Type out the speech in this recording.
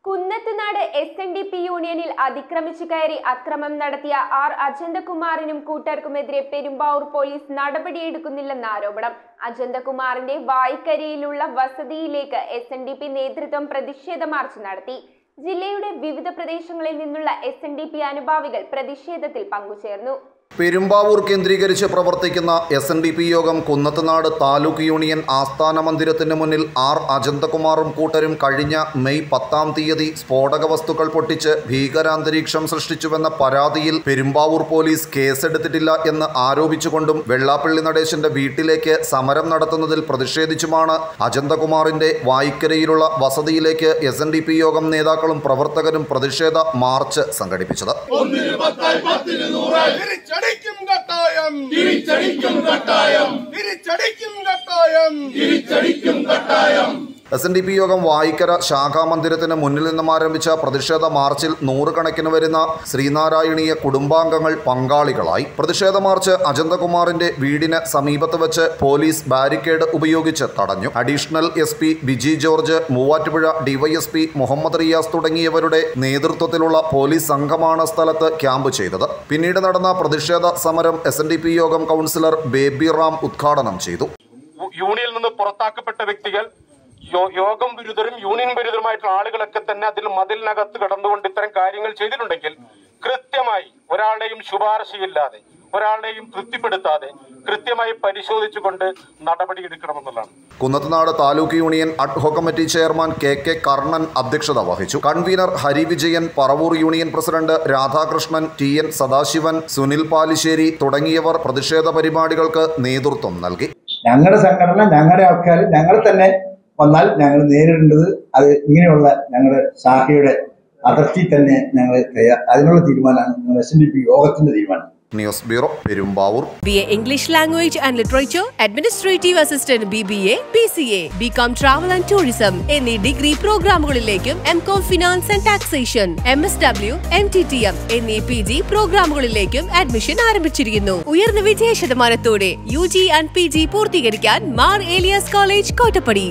Kunnathunad S N D P യൂണിയനിൽ അതിക്രമിച്ചു കയറി അക്രമം നടത്തിയ ആർ അജന്തകുമാറിനും കൂട്ടർക്കുമെതിരെ പെരുമ്പാവൂർ പോലീസ് നടപടിയെടുക്കുന്നില്ലെന്ന ആരോപണം അജന്തകുമാറിന്റെ വായ്ക്കരിയിലുള്ള വസതിയിലേക്ക് എസ് എൻ ഡി പി നേതൃത്വം പ്രതിഷേധ മാർച്ച് നടത്തി ജില്ലയുടെ വിവിധ പ്രദേശങ്ങളിൽ നിന്നുള്ള എസ് എൻ ഡി പി അനുഭാവികൾ പ്രതിഷേധത്തിൽ പങ്കുചേർന്നു പെരുമ്പാവൂർ കേന്ദ്രീകരിച്ച് പ്രവർത്തിക്കുന്ന എസ് എൻ ഡി പി യോഗം കുന്നത്തുനാട് താലൂക്ക് യൂണിയൻ ആസ്ഥാന മന്ദിരത്തിന് മുന്നിൽ ആർ അജന്തകുമാറും കൂട്ടരും കഴിഞ്ഞ മെയ് പത്താം തീയതി സ്ഫോടക വസ്തുക്കൾ പൊട്ടിച്ച് ഭീകരാന്തരീക്ഷം സൃഷ്ടിച്ചുവെന്ന പരാതിയിൽ പെരുമ്പാവൂർ പോലീസ് കേസെടുത്തിട്ടില്ല എന്ന് ആരോപിച്ചുകൊണ്ടും വെള്ളാപ്പള്ളി നടേശന്റെ വീട്ടിലേക്ക് സമരം നടത്തുന്നതിൽ പ്രതിഷേധിച്ചുമാണ് അജന്തകുമാറിന്റെ വായിക്കരയിലുള്ള വസതിയിലേക്ക് എസ് എൻ ഡി പി യോഗം നേതാക്കളും പ്രവർത്തകരും പ്രതിഷേധ മാർച്ച് സംഘടിപ്പിച്ചത് തിരിച്ചടിക്കും കട്ടായം തിരിച്ചടിക്കും കട്ടായം തിരിച്ചടിക്കും കട്ടായം തിരിച്ചടിക്കും കട്ടായം എസ് എൻ ഡി പി യോഗം വായിക്കര ശാഖാമന്ദിരത്തിന് മുന്നിൽ നിന്നും ആരംഭിച്ച പ്രതിഷേധ മാർച്ചിൽ നൂറുകണക്കിന് വരുന്ന ശ്രീനാരായണീയ കുടുംബാംഗങ്ങൾ പങ്കാളികളായി പ്രതിഷേധ മാർച്ച് അജന്തകുമാറിന്റെ വീടിന് സമീപത്ത് വെച്ച് പോലീസ് ബാരിക്കേഡ് ഉപയോഗിച്ച് തടഞ്ഞു additional S P Biji George Muvattupuzha DYSP Muhammad Riyas തുടങ്ങിയവരുടെ നേതൃത്വത്തിലുള്ള പോലീസ് സംഘമാണ് സ്ഥലത്ത് ക്യാമ്പ് ചെയ്തത് പിന്നീട് നടന്ന പ്രതിഷേധ സമരം എസ് എൻ ഡി പി യോഗം കൗൺസിലർ ബേബി റാം ഉദ്ഘാടനം ചെയ്തു യൂണിയനിൽ നിന്ന് പുറത്താക്കപ്പെട്ട വ്യക്തികൾ യോ- യോഗം വിരുദ്ധരും യൂണിയൻ വിരുദ്ധരുമായിട്ടുള്ള ആളുകളൊക്കെ തന്നെ അതിൽ മതിലിനകത്ത് കടന്നുകൊണ്ട് ഇത്തരം കാര്യങ്ങൾ ചെയ്തിട്ടുണ്ടെങ്കിൽ കൃത്യമായി ഒരാളുടെയും ശുപാർശയില്ലാതെ ഒരാളുടെയും തൃപ്തിപ്പെടുത്താതെ കൃത്യമായി പരിശോധിച്ചുകൊണ്ട് നടപടിയെടുക്കണമെന്നുള്ളതാണ് Kunnathunad taluk union ad hoc committee chairman K K Karnan അധ്യക്ഷത വഹിച്ചു convener Harivijayan Paravur union president Radhakrishnan T N Sadasivan Sunil Palissery തുടങ്ങിയവർ പ്രതിഷേധ പരിപാടികൾക്ക് നേതൃത്വം നൽകി ഞങ്ങളുടെ സംഘടന ഞങ്ങളുടെ ആൾക്കാർ ഞങ്ങൾ തന്നെ വന്നാൽ ഞങ്ങൾ നേരിടേണ്ടത് അത് ഇങ്ങനെയുള്ള ഞങ്ങളുടെ ശാഖയുടെ അതിർത്തി തന്നെ ഞങ്ങൾ തയ്യാ- അതിനുള്ള തീരുമാനമാണ് ഞങ്ങൾ എസ് എൻ ഡി പി യോഗത്തിന്റെ തീരുമാനം news bureau Perumbavoor BA English Language and Literature, Administrative Assistant BBA, BCA, BCom Travel and Tourism എന്നീ ഡിഗ്രി പ്രോഗ്രാമുകളിലേക്കും MCom finance and taxation M S W M T T M എന്നീ P G പ്രോഗ്രാമുകളിലേക്കും admission ആരംഭിച്ചിരിക്കുന്നു ഉയർന്ന വിജയ ശതമാനത്തോടെ U G and P G പൂർത്തീകരിക്കാൻ Mar Elias college Kottappadi